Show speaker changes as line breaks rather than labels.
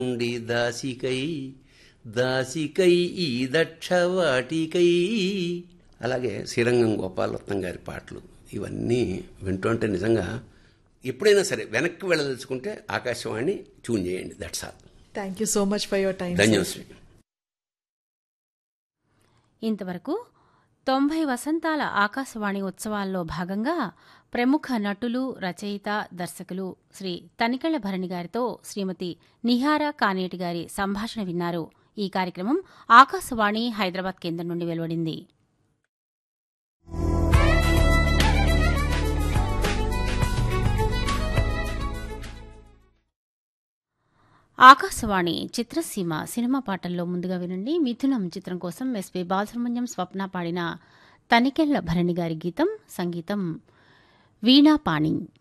ఉండి దాసికై దాసికై ఈ దక్షవాటికై అలాగే శ్రీరంగం గోపాలరత్నం గారి పాటలు ఇవన్నీ వింటుంటే నిజంగా ఎప్పుడైనా సరే వెనక్కి వెళ్ళదలుచుకుంటే ఆకాశవాణి ట్యూన్ చేయండి that's all
thank you so much for your time
ధన్యవాదాలు
ఇంతవరకు తొంభై వసంతాల ఆకాశవాణి ఉత్సవాల్లో భాగంగా ప్రముఖ నటులు రచయిత దర్శకులు శ్రీ తనికెళ్ల భరణి గారితో శ్రీమతి నిహారా కానేటి గారి సంభాషణ విన్నారు ఈ కార్యక్రమం ఆకాశవాణి హైదరాబాద్ కేంద్రం నుండి వెలువడింది ఆకాశవాణి చిత్రసీమ సినిమా పాటల్లో ముందుగా వినండి మిథునం చిత్రం కోసం ఎస్పి బాలసుబ్రహ్మణ్యం స్వప్న పాడిన తనికెళ్ల భరణి గారి గీతం సంగీతం వీణా పాణి